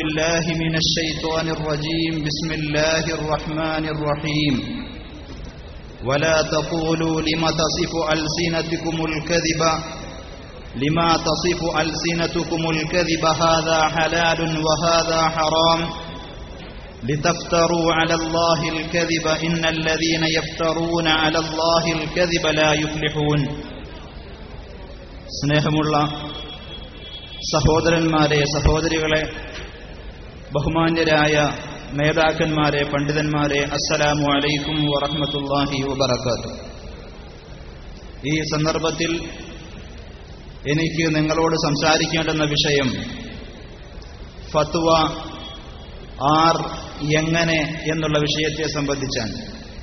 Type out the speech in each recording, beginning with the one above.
بالله من الشيطان الرجيم بسم الله الرحمن الرحيم ولا تقولوا لما تصف ألسنتكم الكذب لما تصف ألسنتكم الكذب هذا حلال وهذا حرام لتفتروا على الله الكذب إن الذين يفترون على الله الكذب لا يفلحون സ്നേഹമുള്ള സഹോദരന്മാരെ സഹോദരികളെ ബഹുമാന്യരായ നേതാക്കന്മാരെ പണ്ഡിതന്മാരെ അസ്സലാമു അലൈക്കും വറഹ്മത്തുള്ളാഹി വബറകാത്തു ഈ സന്ദർഭത്തിൽ എനിക്ക് നിങ്ങളോട് സംസാരിക്കേണ്ടുന്ന വിഷയം ഫത്വ ആർ എങ്ങനെ എന്നുള്ള വിഷയത്തെ സംബന്ധിച്ചാണ്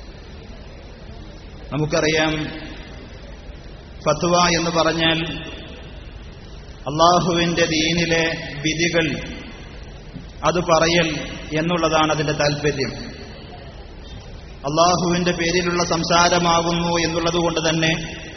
നമുക്കറിയാം ഫത്വ എന്ന് പറഞ്ഞാൽ അള്ളാഹുവിന്റെ ദീനിലെ വിധികൾ അത് പറയൽ എന്നുള്ളതാണ് അതിന്റെ താല്പര്യം അള്ളാഹുവിന്റെ പേരിലുള്ള സംസാരമാകുന്നു എന്നുള്ളത് കൊണ്ട് തന്നെ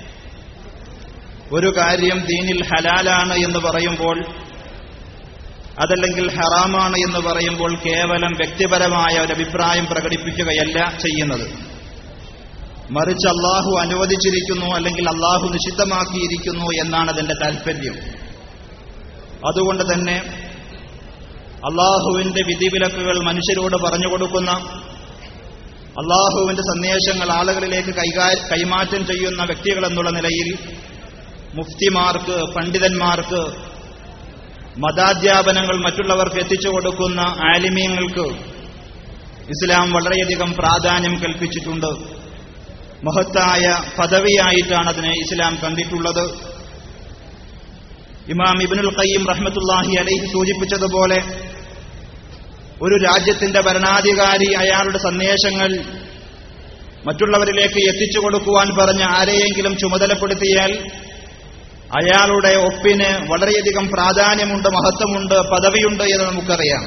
ഒരു കാര്യം ദീനിൽ ഹലാലാണ് എന്ന് പറയുമ്പോൾ അതല്ലെങ്കിൽ ഹറാമാണ് എന്ന് പറയുമ്പോൾ കേവലം വ്യക്തിപരമായ ഒരു അഭിപ്രായം പ്രകടിപ്പിക്കുകയല്ല ചെയ്യുന്നത് മറിച്ച് അള്ളാഹു അനുവദിച്ചിരിക്കുന്നു അല്ലെങ്കിൽ അള്ളാഹു നിഷിദ്ധമാക്കിയിരിക്കുന്നു എന്നാണ് അതിന്റെ താല്പര്യം അതുകൊണ്ട് തന്നെ അള്ളാഹുവിന്റെ വിധിവിലക്കുകൾ മനുഷ്യരോട് പറഞ്ഞു കൊടുക്കുന്ന അള്ളാഹുവിന്റെ സന്ദേശങ്ങൾ ആളുകളിലേക്ക് കൈമാറ്റം ചെയ്യുന്ന വ്യക്തികൾ എന്നുള്ള നിലയിൽ മുഫ്തിമാർക്ക് പണ്ഡിതന്മാർക്ക് മതാധ്യാപനങ്ങൾ മറ്റുള്ളവർക്ക് എത്തിച്ചു കൊടുക്കുന്ന ആലിമീങ്ങൾക്ക് ഇസ്ലാം വളരെയധികം പ്രാധാന്യം കൽപ്പിച്ചിട്ടുണ്ട് മഹത്തായ പദവിയായിട്ടാണ് അതിനെ ഇസ്ലാം കണ്ടിട്ടുള്ളത് ഇമാം ഇബിനുൽ ഖയ്യം റഹ്മത്തുല്ലാഹി അലൈഹി സൂചിപ്പിച്ചതുപോലെ ഒരു രാജ്യത്തിന്റെ ഭരണാധികാരി അയാളുടെ സന്ദേശങ്ങൾ മറ്റുള്ളവരിലേക്ക് എത്തിച്ചു കൊടുക്കുവാൻ പറഞ്ഞ ആരെയെങ്കിലും ചുമതലപ്പെടുത്തിയാൽ അയാളുടെ ഒപ്പിന് വളരെയധികം പ്രാധാന്യമുണ്ട് മഹത്വമുണ്ട് പദവിയുണ്ട് എന്ന് നമുക്കറിയാം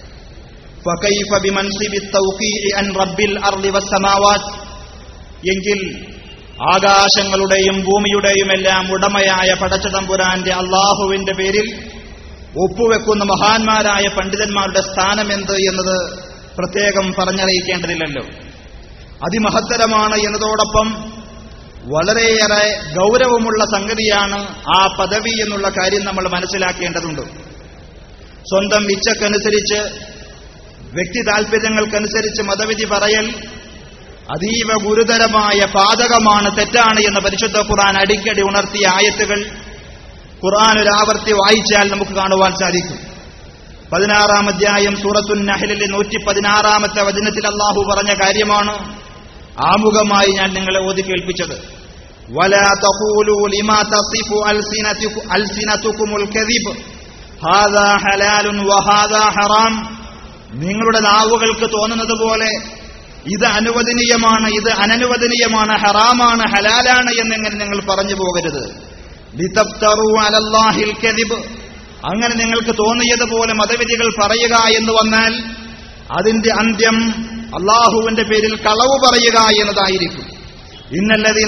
എങ്കിൽ ആകാശങ്ങളുടെയും ഭൂമിയുടെയും എല്ലാം ഉടമയായ പടച്ചതമ്പുരാന്റെ അള്ളാഹുവിന്റെ പേരിൽ ഒപ്പുവെക്കുന്ന മഹാന്മാരായ പണ്ഡിതന്മാരുടെ സ്ഥാനം എന്ത് എന്നത് പ്രത്യേകം പറഞ്ഞറിയിക്കേണ്ടതില്ലല്ലോ അതിമഹത്തരമാണ് എന്നതോടൊപ്പം വളരെയേറെ ഗൗരവമുള്ള സംഗതിയാണ് ആ പദവി എന്നുള്ള കാര്യം നമ്മൾ മനസ്സിലാക്കേണ്ടതുണ്ട് സ്വന്തം ഇച്ഛക്കനുസരിച്ച് വ്യക്തി താൽപര്യങ്ങൾക്കനുസരിച്ച് മതവിധി പറയൽ അതീവ ഗുരുതരമായ പാതകമാണ് തെറ്റാണ് എന്ന് പരിശുദ്ധ ഖുർആൻ അടിക്കടി ഉണർത്തിയ ആയത്തുകൾ ഖുർആൻ ഒരു ആവർത്തി വായിച്ചാൽ നമുക്ക് കാണുവാൻ സാധിക്കും പതിനാറാം അധ്യായം സൂറത്തുൻ നഹലിലെ നൂറ്റി പതിനാറാമത്തെ വചനത്തിൽ അള്ളാഹു പറഞ്ഞ കാര്യമാണ് ആമുഖമായി ഞാൻ നിങ്ങളെ ഓതി കേൾപ്പിച്ചത് ولا تقولوا لما تصف ألسنتكم الكذب هذا حلال وهذا حرام നിങ്ങളുടെ നാവുകൾക്ക് തോന്നുന്നത് പോലെ ഇത് അനുവദനീയമാണ് ഇത് അനനുവദനീയമാണ് ഹറാമാണ് ഹലാലാണ് എന്നിങ്ങനെ നിങ്ങൾ പറഞ്ഞു പോകരുത് അങ്ങനെ നിങ്ങൾക്ക് തോന്നിയതുപോലെ മതവിധികൾ പറയുക എന്ന് വന്നാൽ അതിന്റെ അന്ത്യം അള്ളാഹുവിന്റെ പേരിൽ കളവ് പറയുക എന്നതായിരിക്കും ഇന്നല്ലതീന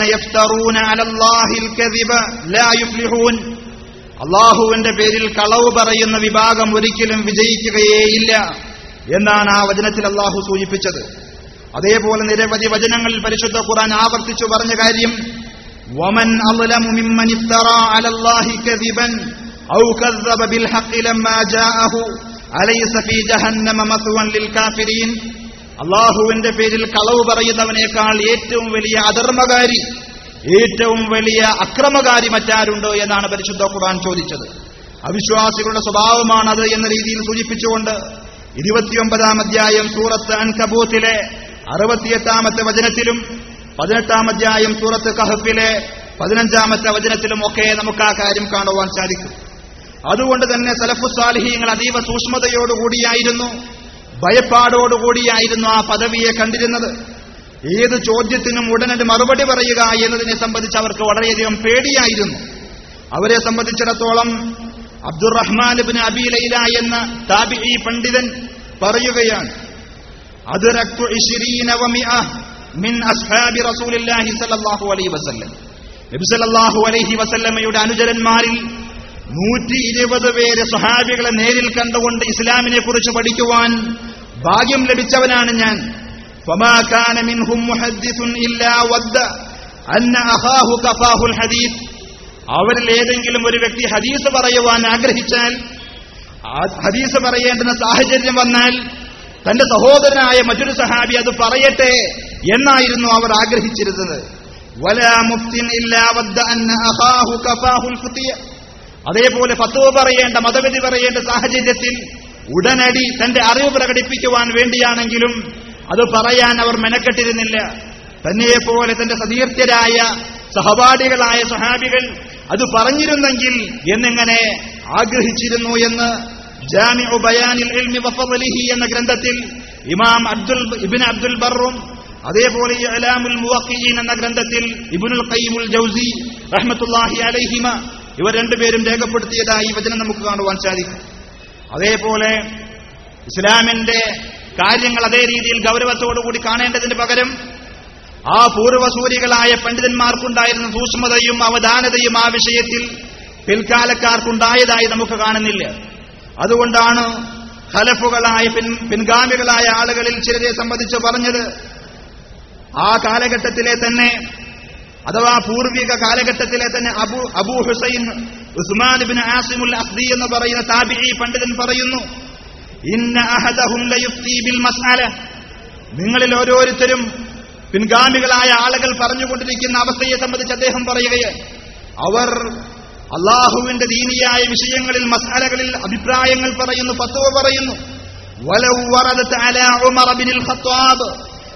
അള്ളാഹുവിന്റെ പേരിൽ കളവ് പറയുന്ന വിഭാഗം ഒരിക്കലും വിജയിക്കുകയേയില്ല എന്നാണ് ആ വചനത്തിൽ അള്ളാഹു സൂചിപ്പിച്ചത് അതേപോലെ നിരവധി വചനങ്ങളിൽ പരിശുദ്ധ ഖുർആൻ ആവർത്തിച്ചു പറഞ്ഞ കാര്യം വമൻ അളലമു മിമ്മൻ ഇഫ്തറ അലല്ലാഹി കദിബൻ ഔ കദ്ദബ ബിൽ ഹഖ് ലമ്മാ ജാഅഹു അലൈസ ഫീ ജഹന്നമ മസ്വൻ ലിൽ കാഫിരീൻ അള്ളാഹുവിന്റെ പേരിൽ കളവ് പറയുന്നവനേക്കാൾ ഏറ്റവും വലിയ അധർമ്മകാരി ഏറ്റവും വലിയ അക്രമകാരി മറ്റാരുണ്ടോ എന്നാണ് പരിശുദ്ധ ഖുർആൻ ചോദിച്ചത് അവിശ്വാസികളുടെ സ്വഭാവമാണത് എന്ന രീതിയിൽ സൂചിപ്പിച്ചുകൊണ്ട് ഇരുപത്തിയൊമ്പതാം അധ്യായം സൂറത്ത് അൻകബൂത്തിലെ അറുപത്തിയെട്ടാമത്തെ വചനത്തിലും പതിനെട്ടാം അധ്യായം സൂറത്ത് കഹഫിലെ പതിനഞ്ചാമത്തെ വചനത്തിലും ഒക്കെ നമുക്ക് ആ കാര്യം കാണുവാൻ സാധിക്കും അതുകൊണ്ട് തന്നെ സലഫുസാലിഹീങ്ങൾ അതീവ സൂക്ഷ്മതയോടുകൂടിയായിരുന്നു ഭയപ്പാടോടുകൂടിയായിരുന്നു ആ പദവിയെ കണ്ടിരുന്നത് ഏത് ചോദ്യത്തിനും ഉടനടി മറുപടി പറയുക എന്നതിനെ സംബന്ധിച്ച് അവർക്ക് വളരെയധികം പേടിയായിരുന്നു അവരെ സംബന്ധിച്ചിടത്തോളം അബ്ദുറഹ്മാൻ ബിൻ അബി ലൈല എന്ന താബിഈ പണ്ഡിതൻ പറയുകയാണ് അദ്റക്തു ഇശ്രീന വമിഅ മിൻ അസ്ഹാബി റസൂലില്ലാഹി സല്ലല്ലാഹു അലൈഹി വസല്ലം നബി സല്ലല്ലാഹു അലൈഹി വസല്ലമയുടെ അനുചരന്മാരിൽ നൂറ്റി ഇരുപത് പേര് സ്വഹാബികളെ നേരിൽ കണ്ടുകൊണ്ട് ഇസ്ലാമിനെ കുറിച്ച് പഠിക്കുവാൻ ഭാഗ്യം ലഭിച്ചവനാണ് ഞാൻ فما كان منهم محدث إلا ود أن أخاه كفاه الحديث അവരിൽ ഏതെങ്കിലും ഒരു വ്യക്തി ഹദീസ് പറയുവാൻ ആഗ്രഹിച്ചാൽ ആ ഹദീസ് പറയേണ്ടുന്ന സാഹചര്യം വന്നാൽ തന്റെ സഹോദരനായ മറ്റൊരു സഹാബി അത് പറയട്ടെ എന്നായിരുന്നു അവർ ആഗ്രഹിച്ചിരുന്നത് വലാ മുഫ്തിൻ ഇല്ലാ വദ്ദ അന്ന അഖാഹു കഫാഹുൽ ഫുതിയ അതേപോലെ ഫത്വ പറയേണ്ട മതവിധി പറയേണ്ട സാഹചര്യത്തിൽ ഉടനടി തന്റെ അറിവ് പ്രകടിപ്പിക്കുവാൻ വേണ്ടിയാണെങ്കിലും അത് പറയാൻ അവർ മെനക്കെട്ടിരുന്നില്ല തന്നെയെപ്പോലെ തന്റെ സതീർത്ഥ്യരായ സഹപാഠികളായ സഹാബികൾ അത് പറഞ്ഞിരുന്നെങ്കിൽ എന്നിങ്ങനെ ആഗ്രഹിച്ചിരുന്നു എന്ന് ജാമിഉ ബയാനിൽ ഇൽമി വഫദലിഹി എന്ന ഗ്രന്ഥത്തിൽ ഇമാം അബ്ദുൽ ഇബ്നു അബ്ദുൽ ബറും അതേപോലെ ഇഅലാമുൽ മുവഖ്ഖിഈൻ എന്ന ഗ്രന്ഥത്തിൽ ഇബ്നുൽ ഖയ്യിമുൽ ജൗസി റഹ്മത്തുള്ളാഹി അലൈഹിമ ഇവർ രണ്ടുപേരും രേഖപ്പെടുത്തിയതായി ഈ വചനം നമുക്ക് കാണുവാൻ സാധിക്കും അതേപോലെ ഇസ്ലാമിന്റെ കാര്യങ്ങൾ അതേ രീതിയിൽ ഗൗരവത്തോടുകൂടി കാണേണ്ടതിന് പകരം ആ പൂർവസൂരികളായ പണ്ഡിതന്മാർക്കുണ്ടായിരുന്ന സൂക്ഷ്മതയും അവധാനതയും ആ വിഷയത്തിൽ പിൽക്കാലക്കാർക്കുണ്ടായതായി നമുക്ക് കാണുന്നില്ല അതുകൊണ്ടാണ് ഖലഫുകളായ പിൻ പിൻഗാമികളായ ആളുകളിൽ ചിലരെ സംബന്ധിച്ച് പറഞ്ഞത് ആ കാലഘട്ടത്തിലെ തന്നെ അഥവാ പൂർവിക കാലഘട്ടത്തിലെ തന്നെ അബു അബൂ ഹുസൈൻ ഉസ്മാൻ ബിൻ ആസിമുൽ അസ്ദി എന്ന് പറയുന്ന താബിഈ പണ്ഡിതൻ പറയുന്നു ഇന്ന അഹദഹും ലയുഫ്തി ബിൽ മസ്അല നിങ്ങളിൽ ഓരോരുത്തരും പിൻഗാമികളായ ആളുകൾ പറഞ്ഞുകൊണ്ടിരിക്കുന്ന അവസ്ഥയെ സംബന്ധിച്ച് അദ്ദേഹം പറയുകയാണ് അവർ അള്ളാഹുവിന്റെ ദീനിയായ വിഷയങ്ങളിൽ മസാലകളിൽ അഭിപ്രായങ്ങൾ പറയുന്നു ഫത്വ പറയുന്നു വലൗ വറദത് അലാ ഉമർ ബിനിൽ ഖത്താബ്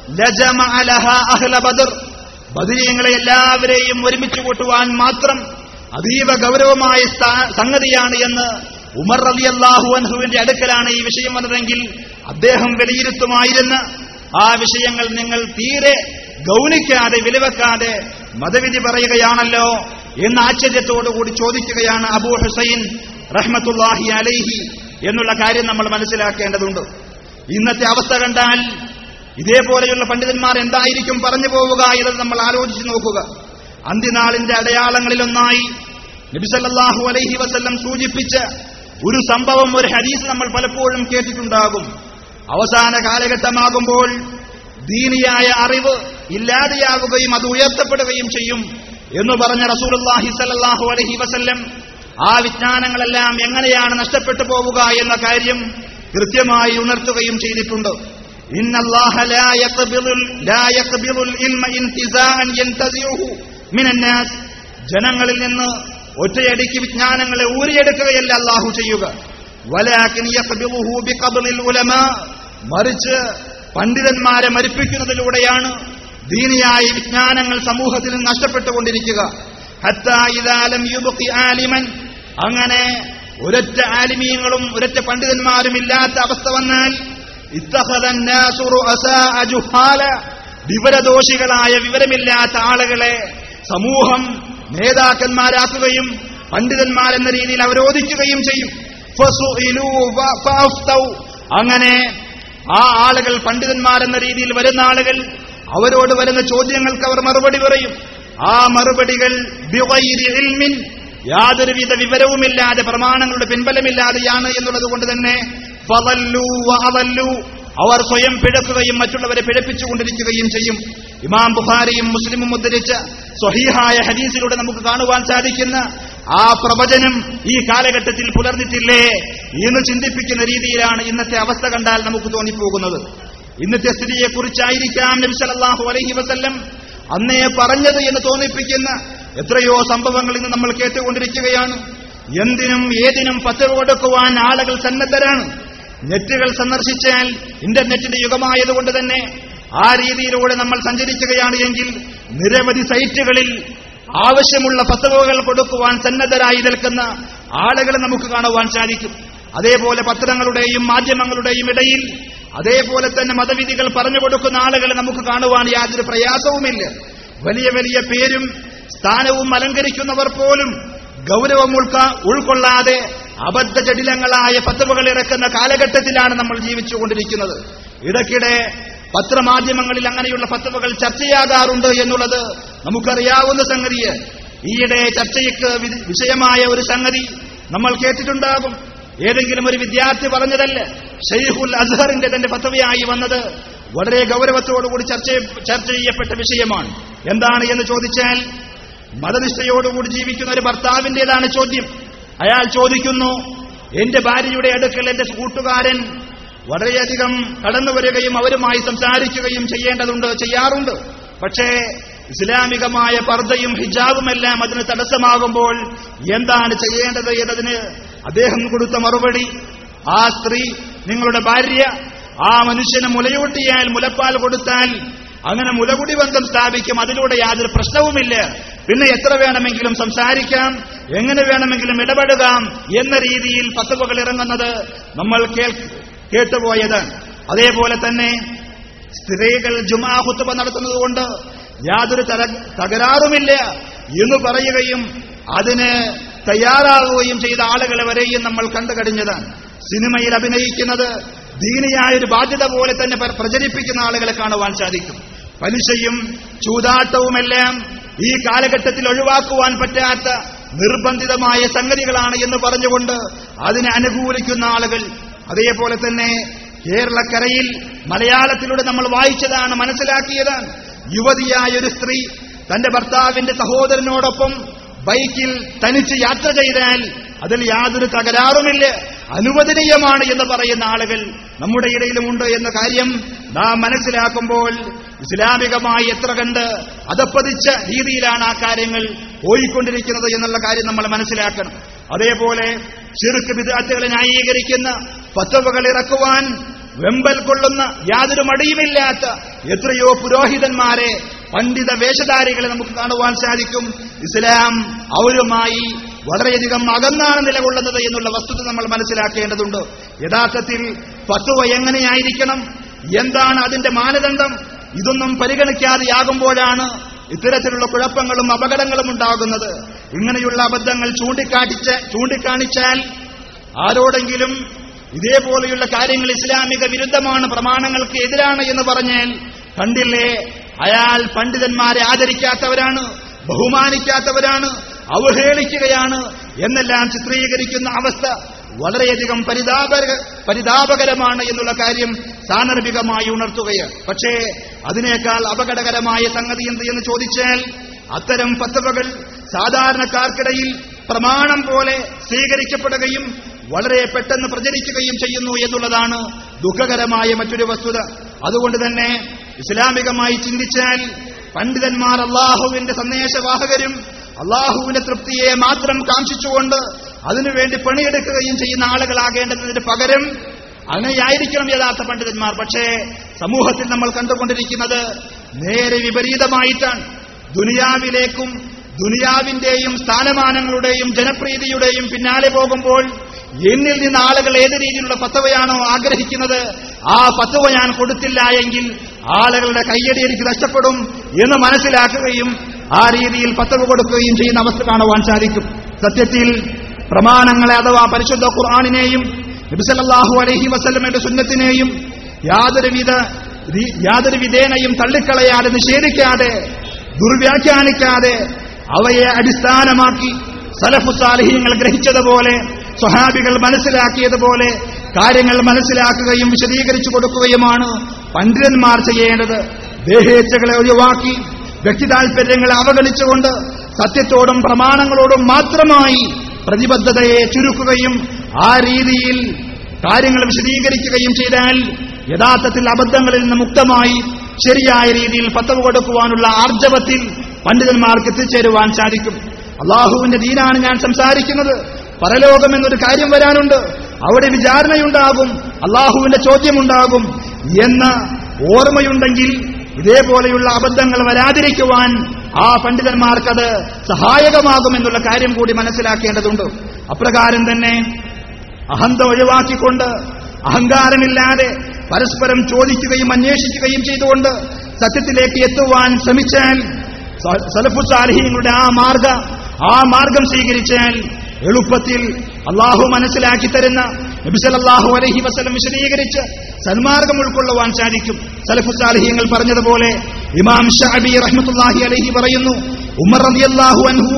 ലജമഅ ലഹാ അഹ്ല ബദർ ബദരീങ്ങളെ എല്ലാവരെയും ഒരുമിച്ച് കൂട്ടുവാൻ മാത്രം അതീവ ഗൗരവമായ സ്ഥാ- സംഗതിയാണ് എന്ന് ഉമർ റലി അള്ളാഹു അൻഹുവിന്റെ അടുക്കലാണ് ഈ വിഷയം വന്നതെങ്കിൽ അദ്ദേഹം വിലയിരുത്തുമായിരുന്ന ആ വിഷയങ്ങൾ നിങ്ങൾ തീരെ ഗൗനിക്കാതെ വിലവെക്കാതെ മതവിധി പറയുകയാണല്ലോ എന്ന് ആശ്ചര്യത്തോടുകൂടി ചോദിക്കുകയാണ് അബൂ ഹുസൈൻ റഹ്മത്തുല്ലാഹി അലൈഹി എന്നുള്ള കാര്യം നമ്മൾ മനസ്സിലാക്കേണ്ടതുണ്ട് ഇന്നത്തെ അവസ്ഥ കണ്ടാൽ ഇതേപോലെയുള്ള പണ്ഡിതന്മാർ എന്തായിരിക്കും പറഞ്ഞു പോവുക എന്നത് നമ്മൾ ആലോചിച്ച് നോക്കുക അന്ത്യനാളിന്റെ അടയാളങ്ങളിലൊന്നായി നബിസല്ലാഹു അലൈഹി വസല്ലം സൂചിപ്പിച്ച ഒരു സംഭവം ഒരു ഹദീസ് നമ്മൾ പലപ്പോഴും കേട്ടിട്ടുണ്ടാകും അവസാന കാലഘട്ടമാകുമ്പോൾ ദീനിയായ അറിവ് ഇല്ലാതെയാകുകയും അത് ഉയർത്തപ്പെടുകയും ചെയ്യും എന്ന് പറഞ്ഞ റസൂലുള്ളാഹി സല്ലല്ലാഹു അലൈഹി വസല്ലം ആ വിജ്ഞാനങ്ങളെല്ലാം എങ്ങനെയാണ് നഷ്ടപ്പെട്ടു പോവുക എന്ന കാര്യം കൃത്യമായി ഉണർത്തുകയും ചെയ്തിട്ടുണ്ട് ഇന്നല്ലാഹ ലാ യഖ്ബിദുൽ ലാ യഖ്ബിദുൽ ഇൽമ ഇൻതിസാഅൻ യൻതസിഉഹു മിനന്നാസ് ജനങ്ങളിൽ നിന്ന് ഒറ്റയടിക്ക് വിജ്ഞാനങ്ങളെ ഊരിയെടുക്കുകയല്ല അള്ളാഹു ചെയ്യുക വലാകിൻ യഖ്ബിദുഹു ബിഖബ്ലിൽ ഉലമാ മറിച്ച് പണ്ഡിതന്മാരെ മരിപ്പിക്കുന്നതിലൂടെയാണ് ദീനിയായ വിജ്ഞാനങ്ങൾ സമൂഹത്തിൽ നിന്ന് നഷ്ടപ്പെട്ടുകൊണ്ടിരിക്കുക ഹത്താ ഇദാ ലം യുബ്ഖി ആലിമൻ അങ്ങനെ ഒരൊറ്റ ആലിമീങ്ങളും ഒരൊറ്റ പണ്ഡിതന്മാരും ഇല്ലാത്ത അവസ്ഥ വന്നാൽ ഇത്തഖദ الناس رؤساء جهالا വിവരദോഷികളായ വിവരമില്ലാത്ത ആളുകളെ സമൂഹം നേതാക്കന്മാരാക്കുകയും പണ്ഡിതന്മാരെന്ന രീതിയിൽ അവരോധിക്കുകയും ചെയ്യും ഫസുഇലൂ ഫ- ഫഅഫ്തൗ. അങ്ങനെ ആ ആളുകൾ പണ്ഡിതന്മാരെന്ന രീതിയിൽ വരുന്ന ആളുകൾ അവരോട് വരുന്ന ചോദ്യങ്ങൾക്ക് അവർ മറുപടി പറയും ആ മറുപടികൾ ബിഗൈരി ഇൽമിൻ യാതൊരുവിധ വിവരവുമില്ലാതെ പ്രമാണങ്ങളുടെ പിൻബലമില്ലാതെയാണ് എന്നുള്ളത് കൊണ്ട് തന്നെ ഫളല്ലു വഅളല്ലു. അവർ സ്വയം പിഴക്കുകയും മറ്റുള്ളവരെ പിഴപ്പിച്ചുകൊണ്ടിരിക്കുകയും ചെയ്യും ഇമാം ബുഖാരിയും മുസ്ലിമും ഉദ്ധരിച്ച സ്വഹീഹായ ഹദീസിലൂടെ നമുക്ക് കാണുവാൻ സാധിക്കുന്ന ആ പ്രവചനം ഈ കാലഘട്ടത്തിൽ പുലർന്നിട്ടില്ലേ എന്ന് ചിന്തിപ്പിക്കുന്ന രീതിയിലാണ് ഇന്നത്തെ അവസ്ഥ കണ്ടാൽ നമുക്ക് തോന്നിപ്പോകുന്നത് ഇന്നത്തെ സ്ഥിതിയെക്കുറിച്ചായിരിക്കാം നബി സല്ലല്ലാഹു അലൈഹി വസല്ലം അന്നേ പറഞ്ഞത് എന്ന് തോന്നിപ്പിക്കുന്ന എത്രയോ സംഭവങ്ങൾ ഇന്ന് നമ്മൾ കേട്ടുകൊണ്ടിരിക്കുകയാണ് എന്തിനും ഏതിനും പത്തവ് കൊടുക്കുവാൻ ആളുകൾ സന്നദ്ധരാണ് നെറ്റുകൾ സന്ദർശിച്ചാൽ ഇന്റർനെറ്റിന്റെ യുഗമായതുകൊണ്ട് തന്നെ ആ രീതിയിലൂടെ നമ്മൾ സഞ്ചരിക്കുകയാണ് എങ്കിൽ നിരവധി സൈറ്റുകളിൽ ആവശ്യമുള്ള ഫത്തവകൾ കൊടുക്കുവാൻ സന്നദ്ധരായി നിൽക്കുന്ന ആളുകളെ നമുക്ക് കാണുവാൻ സാധിക്കും അതേപോലെ പത്രങ്ങളുടെയും മാധ്യമങ്ങളുടെയും ഇടയിൽ അതേപോലെ തന്നെ മതവിധികൾ പറഞ്ഞു കൊടുക്കുന്ന ആളുകളെ നമുക്ക് കാണുവാൻ യാതൊരു പ്രയാസവുമില്ല വലിയ വലിയ പേരും സ്ഥാനവും അലങ്കരിക്കുന്നവർ പോലും ഗൗരവം ഉൾക്ക ഉൾക്കൊള്ളാതെ അബദ്ധ ജടിലങ്ങളായ പത്തവുകൾ ഇറക്കുന്ന കാലഘട്ടത്തിലാണ് നമ്മൾ ജീവിച്ചുകൊണ്ടിരിക്കുന്നത് ഇടയ്ക്കിടെ പത്രമാധ്യമങ്ങളിൽ അങ്ങനെയുള്ള ഫത്തവകൾ ചർച്ചയാകാറുണ്ട് എന്നുള്ളത് നമുക്കറിയാവുന്ന സംഗതിയെ ഈയിടെ ചർച്ചയ്ക്ക് വി- വിഷയമായ ഒരു സംഗതി നമ്മൾ കേട്ടിട്ടുണ്ടാകും ഏതെങ്കിലും ഒരു വിദ്യാർത്ഥി പറഞ്ഞതല്ല ഷെയ്ഖുൽ അസ്ഹറിന്റെ തന്നെ പദവിയായി വന്നത് വളരെ ഗൗരവത്തോടുകൂടി ചർച്ച ചർച്ച ചെയ്യപ്പെട്ട വിഷയമാണ് എന്താണ് എന്ന് ചോദിച്ചാൽ മതനിഷ്ഠയോടുകൂടി ജീവിക്കുന്ന ഒരു ഭർത്താവിന്റേതാണ് ചോദ്യം അയാൾ ചോദിക്കുന്നു എന്റെ ഭാര്യയുടെ അടുക്കൽ എന്റെ കൂട്ടുകാരൻ വളരെയധികം കടന്നു വരികയും അവരുമായി സംസാരിക്കുകയും ചെയ്യേണ്ടതുണ്ട് ചെയ്യാറുണ്ട് പക്ഷേ ഇസ്ലാമികമായ പർദ്ദയും ഹിജാബുമെല്ലാം അതിന് തടസ്സമാകുമ്പോൾ എന്താണ് ചെയ്യേണ്ടത് എന്നതിന് അദ്ദേഹം കൊടുത്ത മറുപടി ആ സ്ത്രീ നിങ്ങളുടെ ഭാര്യ ആ മനുഷ്യന് മുലയൂട്ടിയാൽ മുലപ്പാൽ കൊടുത്താൽ അങ്ങനെ മുലകുടി ബന്ധം സ്ഥാപിക്കും അതിലൂടെ യാതൊരു പ്രശ്നവുമില്ല പിന്നെ എത്ര വേണമെങ്കിലും സംസാരിക്കാം എങ്ങനെ വേണമെങ്കിലും ഇടപെടുകാം എന്ന രീതിയിൽ പത്തുവകൾ ഇറങ്ങുന്നത് നമ്മൾ കേൾ കേട്ടുപോയത് അതേപോലെ തന്നെ സ്ത്രീകൾ ജുമാ ഹുത്തുബ നടത്തുന്നതുകൊണ്ട് യാതൊരു തര തകരാറുമില്ല എന്ന് പറയുകയും അതിന് തയ്യാറാവുകയും ചെയ്ത ആളുകളെ വരെയും നമ്മൾ കണ്ടു കഴിഞ്ഞതാണ് സിനിമയിൽ അഭിനയിക്കുന്നത് ദീനിയായ ഒരു ബാധ്യത പോലെ തന്നെ പ്ര- പ്രചരിപ്പിക്കുന്ന ആളുകളെ കാണുവാൻ സാധിക്കും പലിശയും ചൂതാട്ടവുമെല്ലാം ഈ കാലഘട്ടത്തിൽ ഒഴിവാക്കുവാൻ പറ്റാത്ത നിർബന്ധിതമായ സംഗതികളാണ് എന്ന് പറഞ്ഞുകൊണ്ട് അതിനെ അനുകൂലിക്കുന്ന ആളുകൾ അതേപോലെ തന്നെ കേരളക്കരയിൽ മലയാളത്തിലൂടെ നമ്മൾ വായിച്ചതാണ് മനസ്സിലാക്കിയതാണ് യുവതിയായ ഒരു സ്ത്രീ തന്റെ ഭർത്താവിന്റെ സഹോദരനോടൊപ്പം ബൈക്കിൽ തനിച്ച് യാത്ര ചെയ്താൽ അതിൽ യാതൊരു തകരാറുമില്ല അനുവദനീയമാണ് എന്ന് പറയുന്ന ആളുകൾ നമ്മുടെ ഇടയിലുമുണ്ട് എന്ന കാര്യം നാം മനസ്സിലാക്കുമ്പോൾ ഇസ്ലാമികമായി എത്ര കണ്ട് അതപ്പതിച്ച രീതിയിലാണ് ആ കാര്യങ്ങൾ പോയിക്കൊണ്ടിരിക്കുന്നത് എന്നുള്ള കാര്യം നമ്മൾ മനസ്സിലാക്കണം അതേപോലെ ചെറുക്ക് വിദ്യാർത്ഥികളെ ന്യായീകരിക്കുന്ന പത്തവകൾ ഇറക്കുവാൻ വെമ്പൽ കൊള്ളുന്ന യാതൊരു മടിയുമില്ലാത്ത എത്രയോ പുരോഹിതന്മാരെ പണ്ഡിത വേഷധാരികളെ നമുക്ക് കാണുവാൻ സാധിക്കും ഇസ്ലാം അവരുമായി വളരെയധികം അകന്നാണ് നിലകൊള്ളുന്നത് എന്നുള്ള വസ്തുത നമ്മൾ മനസ്സിലാക്കേണ്ടതുണ്ട് യഥാർത്ഥത്തിൽ ഫത്വ എങ്ങനെയായിരിക്കണം എന്താണ് അതിന്റെ മാനദണ്ഡം ഇതൊന്നും പരിഗണിക്കാതെയാകുമ്പോഴാണ് ഇത്തരത്തിലുള്ള കുഴപ്പങ്ങളും അപകടങ്ങളും ഉണ്ടാകുന്നത് ഇങ്ങനെയുള്ള അബദ്ധങ്ങൾ ചൂണ്ടിക്കാട്ടിച്ച് ചൂണ്ടിക്കാണിച്ചാൽ ആരോടെങ്കിലും ഇതേപോലെയുള്ള കാര്യങ്ങൾ ഇസ്ലാമിക വിരുദ്ധമാണ് പ്രമാണങ്ങൾക്ക് എതിരാണ് എന്ന് പറഞ്ഞാൽ കണ്ടില്ലേ അയാൾ പണ്ഡിതന്മാരെ ആദരിക്കാത്തവരാണ് ബഹുമാനിക്കാത്തവരാണ് അവഹേളിക്കുകയാണ് എന്നെല്ലാം ചിത്രീകരിക്കുന്ന അവസ്ഥ വളരെയധികം പരിതാപക പരിതാപകരമാണ് എന്നുള്ള കാര്യം സാന്ദർഭികമായി ഉണർത്തുകയാണ് പക്ഷേ അതിനേക്കാൾ അപകടകരമായ സംഗതി എന്ത് എന്ന് ചോദിച്ചാൽ അത്തരം ഫത്തവകൾ സാധാരണക്കാർക്കിടയിൽ പ്രമാണം പോലെ സ്വീകരിക്കപ്പെടുകയും വളരെ പെട്ടെന്ന് പ്രചരിക്കുകയും ചെയ്യുന്നു എന്നുള്ളതാണ് ദുഃഖകരമായ മറ്റൊരു വസ്തുത അതുകൊണ്ട് തന്നെ ഇസ്ലാമികമായി ചിന്തിച്ചാൽ പണ്ഡിതന്മാർ അള്ളാഹുവിന്റെ സന്ദേശവാഹകരും അള്ളാഹുവിന്റെ തൃപ്തിയെ മാത്രം കാംക്ഷിച്ചുകൊണ്ട് അതിനുവേണ്ടി പണിയെടുക്കുകയും ചെയ്യുന്ന ആളുകളാകേണ്ടതിന് പകരം അങ്ങനെയായിരിക്കണം യഥാർത്ഥ പണ്ഡിതന്മാർ പക്ഷേ സമൂഹത്തിൽ നമ്മൾ കണ്ടുകൊണ്ടിരിക്കുന്നത് നേരെ വിപരീതമായിട്ടാണ് ദുനിയാവിലേക്കും ദുനിയാവിന്റെയും സ്ഥാനമാനങ്ങളുടെയും ജനപ്രീതിയുടെയും പിന്നാലെ പോകുമ്പോൾ എന്നിൽ നിന്ന് ആളുകൾ ഏത് രീതിയിലുള്ള പത്തവയാണോ ആഗ്രഹിക്കുന്നത് ആ പത്തവ ഞാൻ കൊടുത്തില്ല എങ്കിൽ ആളുകളുടെ കയ്യടി എനിക്ക് നഷ്ടപ്പെടും എന്ന് മനസ്സിലാക്കുകയും ആ രീതിയിൽ പത്തവ കൊടുക്കുകയും ചെയ്യുന്ന അവസ്ഥ കാണുവാൻ സാധിക്കും സത്യത്തിൽ പ്രമാണങ്ങളെ അഥവാ പരിശുദ്ധ ഖുർആാനിനെയും നബിസല്ലാഹു അലഹി വസ്ലമയുടെ സുന്നത്തിനെയും യാതൊരുവിധ രീ- യാതൊരു വിധേനയും തള്ളിക്കളയാതെ നിഷേധിക്കാതെ ദുർവ്യാഖ്യാനിക്കാതെ അവയെ അടിസ്ഥാനമാക്കി സലഫു സാലിഹ്യങ്ങൾ ഗ്രഹിച്ചതുപോലെ സ്വഹാബികൾ മനസ്സിലാക്കിയതുപോലെ കാര്യങ്ങൾ മനസ്സിലാക്കുകയും വിശദീകരിച്ചു കൊടുക്കുകയുമാണ് പണ്ഡിതന്മാർ ചെയ്യേണ്ടത് ദേഹേച്ഛകളെ ഒഴിവാക്കി വ്യക്തി താൽപര്യങ്ങളെ അവഗണിച്ചുകൊണ്ട് സത്യത്തോടും പ്രമാണങ്ങളോടും മാത്രമായി പ്രതിബദ്ധതയെ ചുരുക്കുകയും ആ രീതിയിൽ കാര്യങ്ങൾ വിശദീകരിക്കുകയും ചെയ്താൽ യഥാർത്ഥത്തിൽ അബദ്ധങ്ങളിൽ നിന്ന് മുക്തമായി ശരിയായ രീതിയിൽ പത്തവ് കൊടുക്കുവാനുള്ള ആർജവത്തിൽ പണ്ഡിതന്മാർക്ക് എത്തിച്ചേരുവാൻ സാധിക്കും അള്ളാഹുവിന്റെ ദീനാണ് ഞാൻ സംസാരിക്കുന്നത് പരലോകം എന്നൊരു കാര്യം വരാനുണ്ട് അവിടെ വിചാരണയുണ്ടാകും അള്ളാഹുവിന്റെ ചോദ്യമുണ്ടാകും എന്ന ഓർമ്മയുണ്ടെങ്കിൽ ഇതേപോലെയുള്ള അബദ്ധങ്ങൾ വരാതിരിക്കുവാൻ ആ പണ്ഡിതന്മാർക്കത് സഹായകമാകുമെന്നുള്ള കാര്യം കൂടി മനസ്സിലാക്കേണ്ടതുണ്ട് അപ്രകാരം തന്നെ അഹന്ത ഒഴിവാക്കിക്കൊണ്ട് അഹങ്കാരമില്ലാതെ പരസ്പരം ചോദിക്കുകയും അന്വേഷിക്കുകയും ചെയ്തുകൊണ്ട് സത്യത്തിലേക്ക് എത്തുവാൻ ശ്രമിച്ചാൽ സ- സലഫു സാലിഹ്യങ്ങളുടെ ആ മാർഗ ആ മാർഗം സ്വീകരിച്ചാൽ എളുപ്പത്തിൽ അള്ളാഹു മനസ്സിലാക്കി തരുന്ന നബിസലല്ലാഹു അലഹി വസ്ലം വിശദീകരിച്ച് സന്മാർഗം ഉൾക്കൊള്ളുവാൻ സാധിക്കും സലഫു സാലിഹ്യങ്ങൾ പറഞ്ഞതുപോലെ ഇമാം ഷാബി റഹ്മത്തുല്ലാഹി അലഹി പറയുന്നു ഉമർ റളിയല്ലാഹു അൻഹുവും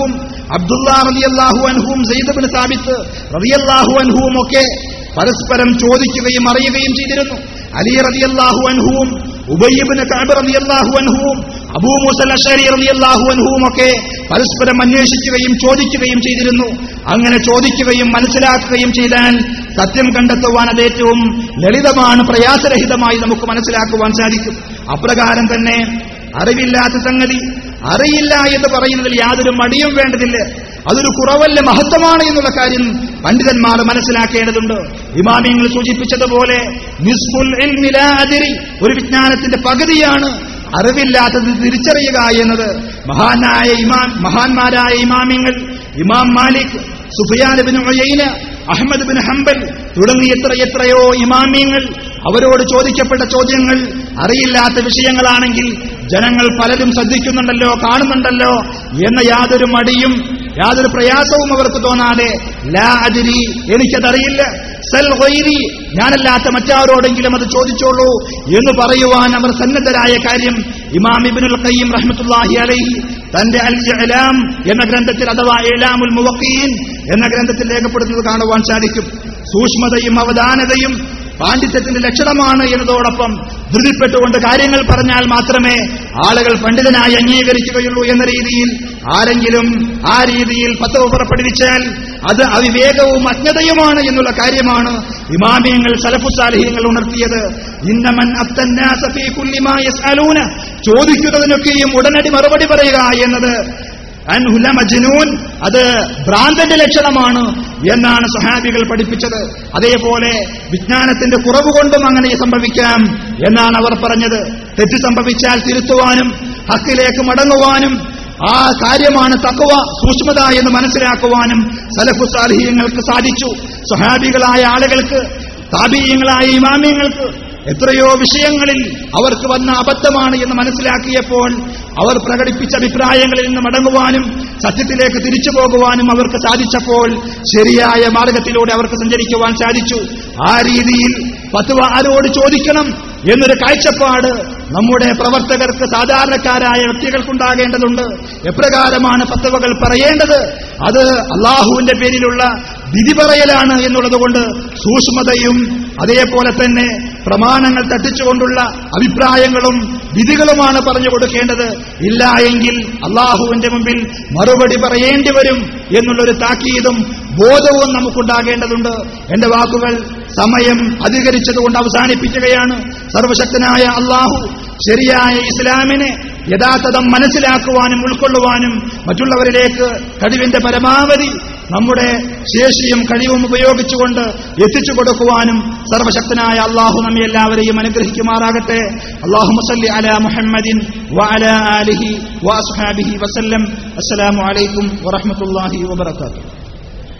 അബ്ദുള്ള റളിയല്ലാഹു അൻഹുവും സയ്യിദ് ബിൻ സാബിത്ത് റളിയല്ലാഹു അൻഹുവും ഒക്കെ പരസ്പരം ചോദിക്കുകയും അറിയുകയും ചെയ്തിരുന്നു അലി റളിയല്ലാഹു അൻഹുവും ഉബയ്യബിന് കഅബ് റളിയല്ലാഹു അൻഹുവും അബൂ മൂസൽ അഷരി റളിയല്ലാഹു അൻഹുവും ഒക്കെ പരസ്പരം അന്വേഷിക്കുകയും ചോദിക്കുകയും ചെയ്തിരുന്നു അങ്ങനെ ചോദിക്കുകയും മനസ്സിലാക്കുകയും ചെയ്താൽ സത്യം കണ്ടെത്തുവാൻ അത് ഏറ്റവും ലളിതമാണ് പ്രയാസരഹിതമായി നമുക്ക് മനസ്സിലാക്കുവാൻ സാധിക്കും അപ്രകാരം തന്നെ അറിവില്ലാത്ത സംഗതി അറിയില്ല എന്ന് പറയുന്നതിൽ യാതൊരു മടിയും വേണ്ടതില്ല അതൊരു കുറവല്ല മഹത്വമാണ് എന്നുള്ള കാര്യം പണ്ഡിതന്മാർ മനസ്സിലാക്കേണ്ടതുണ്ട് ഇമാമിയങ്ങൾ സൂചിപ്പിച്ചതുപോലെ നിസ്ഫുൽ ഇൽമി ലാ അദ്രി. ഒരു വിജ്ഞാനത്തിന്റെ പകുതിയാണ് അറിവില്ലാത്തത് തിരിച്ചറിയുക എന്നത് മഹാനായ ഇമാം മഹാന്മാരായ ഇമാമിങ്ങൾ ഇമാം മാലിക് സുഫിയാൻ ബിൻ ഉയൈന അഹമ്മദ് ബിൻ ഹംബൽ തുടങ്ങി എത്ര എത്രയോ ഇമാമിയങ്ങൾ അവരോട് ചോദിക്കപ്പെട്ട ചോദ്യങ്ങൾ അറിയില്ലാത്ത വിഷയങ്ങളാണെങ്കിൽ ജനങ്ങൾ പലരും ശ്രദ്ധിക്കുന്നുണ്ടല്ലോ കാണുന്നുണ്ടല്ലോ എന്ന യാതൊരു മടിയും യാതൊരു പ്രയാസവും അവർക്ക് തോന്നാതെ ലാ അജിരി എനിക്കതറിയില്ല സൽ ഗൈരി ഞാനല്ലാത്ത മറ്റാരോടെങ്കിലും അത് ചോദിച്ചോളൂ എന്ന് പറയുവാൻ അവർ സന്നദ്ധരായ കാര്യം ഇമാം ഇബ്നുൽ ഖയ്യിം റഹ്മത്തുള്ളാഹി അലൈഹി തന്റെ അൽ ഇഅ്ലാം എന്ന ഗ്രന്ഥത്തിൽ അഥവാ ഇഅ്ലാമുൽ മുവഖ്ഖീൻ എന്ന ഗ്രന്ഥത്തിൽ രേഖപ്പെടുത്തുന്നത് കാണുവാൻ സാധിക്കും സൂക്ഷ്മതയും അവധാനതയും പാണ്ഡിത്യത്തിന്റെ ലക്ഷണമാണ് എന്നതോടൊപ്പം ധൃതിപ്പെട്ടുകൊണ്ട് കാര്യങ്ങൾ പറഞ്ഞാൽ മാത്രമേ ആളുകൾ പണ്ഡിതനായി അംഗീകരിക്കുകയുള്ളൂ എന്ന രീതിയിൽ ആരെങ്കിലും ആ രീതിയിൽ പത്തവ് പുറപ്പെടുവിച്ചാൽ അത് അവിവേകവും അജ്ഞതയുമാണ് എന്നുള്ള കാര്യമാണ് ഇമാമിയങ്ങൾ സലഫുസാലിഹ്യങ്ങൾ ഉണർത്തിയത് ഇന്നമൻ അത്തന്നാസ ഫീ കുല്ലി മാ യസ്അലൂന ചോദിക്കുന്നതിനൊക്കെയും ഉടനടി മറുപടി പറയുക എന്നത് അൻഹുല മജ്നൂൻ അത് ഭ്രാന്തന്റെ ലക്ഷണമാണ് എന്നാണ് സഹാബികൾ പഠിപ്പിച്ചത് അതേപോലെ വിജ്ഞാനത്തിന്റെ കുറവ് കൊണ്ടും അങ്ങനെ സംഭവിക്കാം എന്നാണ് അവർ പറഞ്ഞത് തെറ്റ് സംഭവിച്ചാൽ തിരുത്തുവാനും ഹക്കിലേക്ക് മടങ്ങുവാനും ആ കാര്യമാണ് തക്കവ സൂക്ഷ്മത എന്ന് മനസ്സിലാക്കുവാനും സലഫു സാലിഹ്യങ്ങൾക്ക് സാധിച്ചു സ്വഹാബികളായ ആളുകൾക്ക് താപീയങ്ങളായ ഇമാമ്യങ്ങൾക്ക് എത്രയോ വിഷയങ്ങളിൽ അവർക്ക് വന്ന അബദ്ധമാണ് എന്ന് മനസ്സിലാക്കിയപ്പോൾ അവർ പ്രകടിപ്പിച്ച അഭിപ്രായങ്ങളിൽ നിന്ന് മടങ്ങുവാനും സത്യത്തിലേക്ക് തിരിച്ചു പോകുവാനും അവർക്ക് സാധിച്ചപ്പോൾ ശരിയായ മാർഗത്തിലൂടെ അവർക്ക് സഞ്ചരിക്കുവാൻ സാധിച്ചു ആ രീതിയിൽ പത്തുവ ആരോട് ചോദിക്കണം എന്നൊരു കാഴ്ചപ്പാട് നമ്മുടെ പ്രവർത്തകർക്ക് സാധാരണക്കാരായ വ്യക്തികൾക്കുണ്ടാകേണ്ടതുണ്ട് എപ്രകാരമാണ് ഫത്തവകൾ പറയേണ്ടത് അത് അള്ളാഹുവിന്റെ പേരിലുള്ള വിധി പറയലാണ് എന്നുള്ളത് കൊണ്ട് സൂക്ഷ്മതയും അതേപോലെ തന്നെ പ്രമാണങ്ങൾ തട്ടിച്ചുകൊണ്ടുള്ള അഭിപ്രായങ്ങളും വിധികളുമാണ് പറഞ്ഞു കൊടുക്കേണ്ടത് ഇല്ല എങ്കിൽ അള്ളാഹുവിന്റെ മുമ്പിൽ മറുപടി പറയേണ്ടി വരും എന്നുള്ളൊരു താക്കീതും ബോധവും നമുക്കുണ്ടാകേണ്ടതുണ്ട് എന്റെ വാക്കുകൾ സമയം അധികരിച്ചതുകൊണ്ട് അവസാനിപ്പിക്കുകയാണ് സർവശക്തനായ അള്ളാഹു ശരിയായ ഇസ്ലാമിനെ യഥാർത്ഥതം മനസ്സിലാക്കുവാനും ഉൾക്കൊള്ളുവാനും മറ്റുള്ളവരിലേക്ക് കഴിവിന്റെ പരമാവധി നമ്മുടെ ശേഷിയും കഴിവും ഉപയോഗിച്ചുകൊണ്ട് എത്തിച്ചു കൊടുക്കുവാനും സർവശക്തനായ അള്ളാഹു നമ്മെ എല്ലാവരെയും അനുഗ്രഹിക്കുമാറാകട്ടെ അള്ളാഹു മുസല്ലി അല മുഹമ്മദിൻ വഅല ആലിഹി വഅസ്ഹാബിഹി വസല്ലം അസ്സലാമു അലൈക്കും വറഹ്മത്തുള്ളാഹി വബറകാതുഹു